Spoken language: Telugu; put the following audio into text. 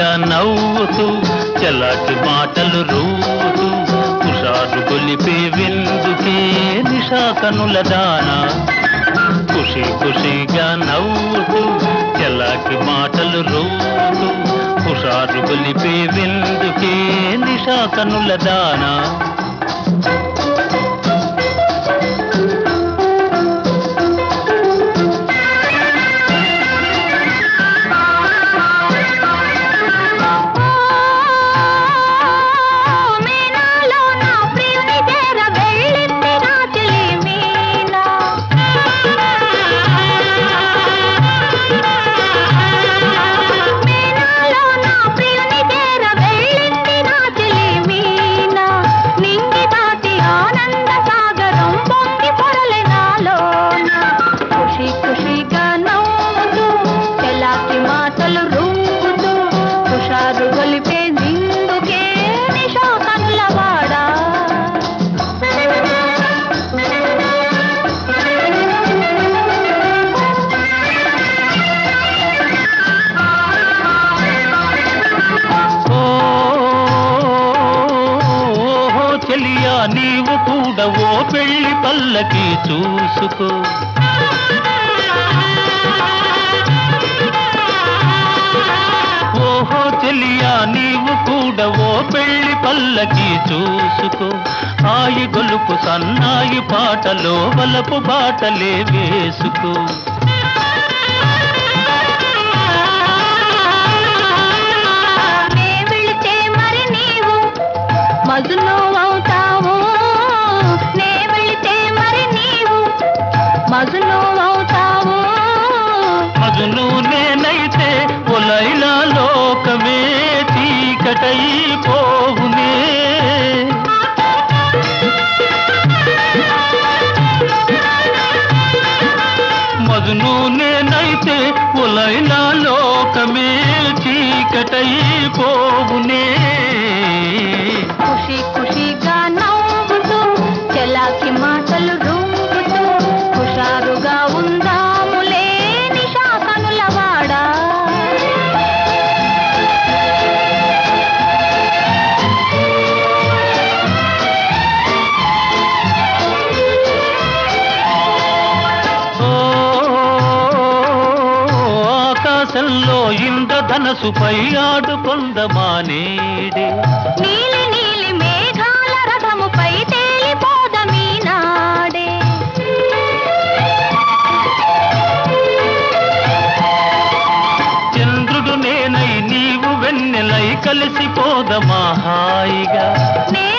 ఖుషీగా నవ్వుతూ చలాకి మాటలు రూతూ కుషారు గొలిపే విందుకే నిషా కనుల దానా ఖుషి ఖుషిగా నవ్వుతూ చలాకి మాటలు రూతూ హుషారు గొలిపే విందుకే నిషా కనుల దానా మీనాలో నా ప్రియుని చేర వెళ్ళింది నా చెలి మీనా మీనాలో నా ప్రియుని చేర వెళ్ళింది నా చెలి మీనా నింగి దాటి ఆనంద సాగరం పొంగి పొరలే నాలోన ఖుషి ఖుషిగా నవ్వుతూ చెలాకి మాటలు రుంగుతూ హుషారు గొలిపే నిందుకే నిషా కనులవాడా ఓ ఓహో చెలియా నీవు కూడా ఓ పెళ్లి పల్లకి చూసుకో ఓహో చెలియా నీవు కూడా ఓ పెళ్లి పల్లకి చూసుకో ఆయి గొలుపు సన్నాయి పాటలో వలపు బాటలే వేసుకో నే వెళితే మరి నీవు మజును అవుతావు నే వెళితే మరి నీవు మజును అవుతావు మగును నేనైతే ఒలైలా లోకమే చీకటై పోవునే మగును నేనైతే ఒలైలా లోకమే చీకటై పోవునే ఖుషి ఖుషిగా నవ్వుతూ చెలాకి మాటలు రుంగుతూ హుషారుగా ఉందాములే నిషా కనులవాడా ఓ ఆకాశంలో ఇంద్రధనసుపై ఆడుకొందమానేడే నీలి నీలి మేఘాల రథముపై తేలిపోదమీ నాడే చంద్రుడు నేనై నీవు వెన్నెలై కలిసిపోదమా హాయిగా నే